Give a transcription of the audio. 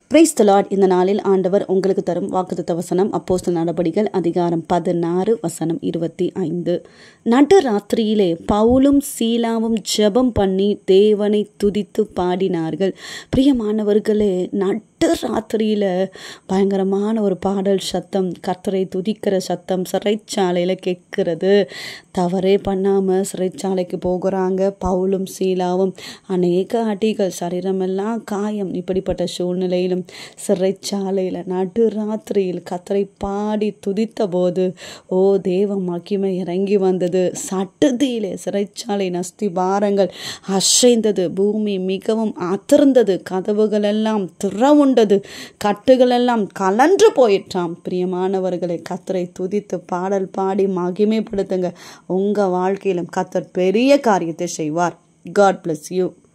price Lord இந்த நாளில் ஆண்டவர் உங்களுக்கு தரும் வாக்குத்தத்த வசனம் அப்போஸ்தல நடபடிகள் அதிகாரம் பதினாறு வசனம் இருபத்தி ஐந்து நடு ராத்திரியிலே பவுலும் சீலாவும் ஜெபம் பண்ணி தேவனை துதித்து பாடினார்கள் பிரியமானவர்களே நட்டு ராத்திரியில் பயங்கரமான ஒரு பாடல் சத்தம் கர்த்தரை துதிக்கிற சத்தம் சிறைச்சாலையில் கேட்கிறது தவறே பண்ணாமல் சிறைச்சாலைக்கு போகிறாங்க பவுலும் சீலாவும் அநேக அடிகள் சரீரமெல்லாம் காயம் இப்படிப்பட்ட சூழ்நிலையிலும் சிறைச்சாலையில் நடு ராத்திரியில் கத்தரை பாடி துதித்த போது ஓ தேவ மகிமை இறங்கி வந்தது சட்டுதியிலே சிறைச்சாலை நஸ்திபாரங்கள் அசைந்தது பூமி மிகவும் அதிர்ந்தது கதவுகள் எல்லாம் திறவுண்டது கட்டுகள் எல்லாம் கலன்று போயிற்றாம் பிரியமானவர்களை கத்தரை துதித்து பாடல் பாடி மகிமைப்படுத்துங்க உங்க வாழ்க்கையிலும் கத்தர் பெரிய காரியத்தை செய்வார் காட் bless யூ